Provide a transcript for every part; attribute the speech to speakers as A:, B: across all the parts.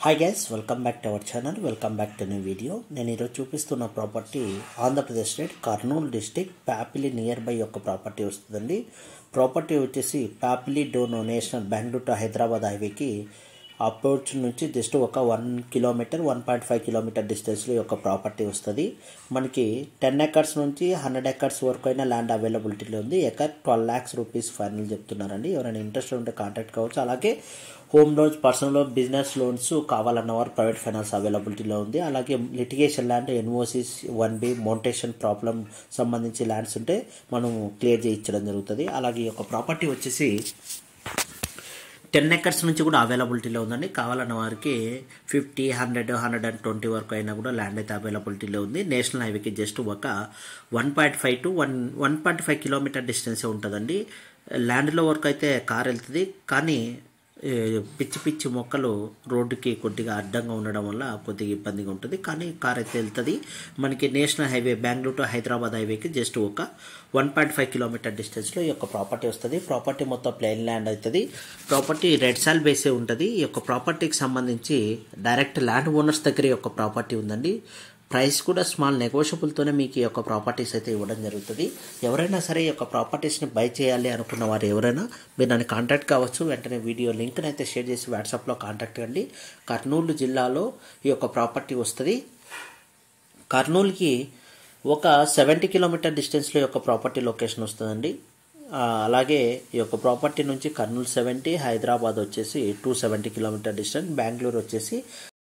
A: hi guys welcome back to our channel welcome back to new video నేను ఈరోజు చూపిస్తున్న property Andhra Pradesh state Kurnool district ప్యాపిలి near by యొక్క property వస్తుందండి property వచ్చేసి ప్యాపిలి డోనో national Bengaluru to Hyderabad హైవేకి అప్రోచ్ నుంచి జస్ట్ ఒక one kilometre one point five kilometre డిస్టెన్స్లో ఈ యొక్క ప్రాపర్టీ వస్తుంది మనకి టెన్ ఎకర్స్ నుంచి హండ్రెడ్ ఎకర్స్ వరకు అయినా ల్యాండ్ అవైలబిలిటీలో ఉంది acre twelve lakhs rupees final చెప్తున్నారండి ఎవరైనా ఇంట్రెస్ట్ ఉంటే కాంటాక్ట్ కావచ్చు అలాగే home loans personal loan business loans కావాలన్న వారు ప్రైవేట్ ఫైనాన్స్ అవైలబిలిటీలో ఉంది అలాగే litigation land NOCs one B mutation problem సంబంధించి ల్యాండ్స్ ఉంటే మనం క్లియర్ చేయించడం జరుగుతుంది అలాగే ఈ యొక్క ప్రాపర్టీ వచ్చేసి టెన్ ఎకర్స్ నుంచి కూడా అవైలబిలిటీలో ఉందండి కావాలన్న వారికి fifty hundred hundred and twenty వరకు అయినా కూడా ల్యాండ్ అయితే అవైలబిలిటీలో ఉంది నేషనల్ హైవేకి జస్ట్ ఒక one point five to one one point five kilometre డిస్టెన్సే ఉంటుందండి ల్యాండ్లో వరకు అయితే కార్ వెళ్తుంది కానీ ఏ, పిచ్చి పిచ్చి మొక్కలు రోడ్డుకి కొద్దిగా అడ్డంగా ఉండడం వల్ల కొద్దిగా ఇబ్బందిగా ఉంటుంది కానీ కార్ అయితే వెళ్తుంది మనకి national highway Bengaluru to Hyderabad హైవేకి జస్ట్ ఒక వన్ పాయింట్ ఫైవ్ కిలోమీటర్ డిస్టెన్స్లో ఈ యొక్క ప్రాపర్టీ వస్తుంది ప్రాపర్టీ మొత్తం ప్లెయిన్ ల్యాండ్ అవుతుంది ప్రాపర్టీ రెడ్ సాల్ బేసే ఉంటుంది ఈ యొక్క ప్రాపర్టీకి సంబంధించి డైరెక్ట్ ల్యాండ్ ఓనర్స్ దగ్గర ఈ యొక్క ప్రాపర్టీ ఉందండి ప్రైస్ కూడా స్మాల్ నెగోషియబుల్తోనే మీకు ఈ యొక్క ప్రాపర్టీస్ అయితే ఇవ్వడం జరుగుతుంది ఎవరైనా సరే ఈ యొక్క ప్రాపర్టీస్ని బై చేయాలి అనుకున్న వారు ఎవరైనా మీరు నన్ను కాంటాక్ట్ కావచ్చు వెంటనే వీడియో లింక్ని అయితే షేర్ చేసి వాట్సాప్లో కాంటాక్ట్ కండి కర్నూలు జిల్లాలో ఈ యొక్క ప్రాపర్టీ వస్తుంది కర్నూలుకి ఒక సెవెంటీ కిలోమీటర్ డిస్టెన్స్లో ఈ యొక్క ప్రాపర్టీ లొకేషన్ వస్తుందండి ఆ, అలాగే ఈ యొక్క ప్రాపర్టీ నుంచి కర్నూలు సెవెంటీ హైదరాబాద్ వచ్చేసి two seventy kilometre distance Bengaluru వచ్చేసి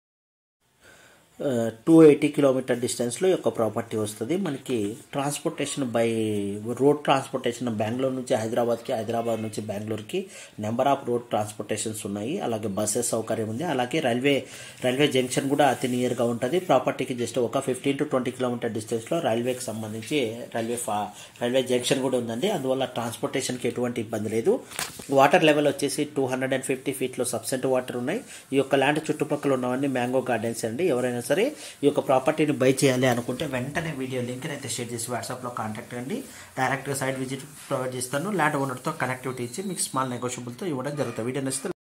A: టూ ఎయిటీ కిలోమీటర్ డిస్టెన్స్లో ఈ యొక్క ప్రాపర్టీ వస్తుంది మనకి transportation by road transportation Bengaluru నుంచి హైదరాబాద్కి హైదరాబాద్ నుంచి బెంగళూరుకి నెంబర్ ఆఫ్ రోడ్ ట్రాన్స్పోర్టేషన్స్ ఉన్నాయి అలాగే బస్సెస్ సౌకర్యం ఉంది అలాగే రైల్వే రైల్వే జంక్షన్ కూడా అతి నియర్గా ఉంటుంది ప్రాపర్టీకి జస్ట్ ఒక ఫిఫ్టీన్ టు ట్వంటీ కిలోమీటర్ డిస్టెన్స్లో రైల్వేకి సంబంధించి రైల్వే ఫా రైల్వే జంక్షన్ కూడా ఉందండి అందువల్ల ట్రాన్స్పోర్టేషన్కి ఎటువంటి ఇబ్బంది లేదు వాటర్ లెవెల్ వచ్చేసి టూ హండ్రెడ్ అండ్ ఫిఫ్టీ ఫీట్లో సబ్సెంట్ వాటర్ ఉన్నాయి ఈ యొక్క ల్యాండ్ చుట్టుపక్కల ఉన్నవన్నీ మ్యాంగో గార్డెన్స్ అండి ఎవరైనా సరే ఈ యొక్క ప్రాపర్టీని బై చేయాలి అనుకుంటే వెంటనే వీడియో లింక్ అయితే షేర్ చేసి వాట్సాప్లో కాంటాక్ట్ కండి డైరెక్ట్గా సైట్ విజిట్ ప్రొవైడ్ చేస్తాను ల్యాండ్ ఓనర్తో కనెక్టివిటీ ఇచ్చి మీకు స్మాల్ నెగోషియబుల్తో ఇవ్వడం జరుగుతుంది వీడియో నచ్చితే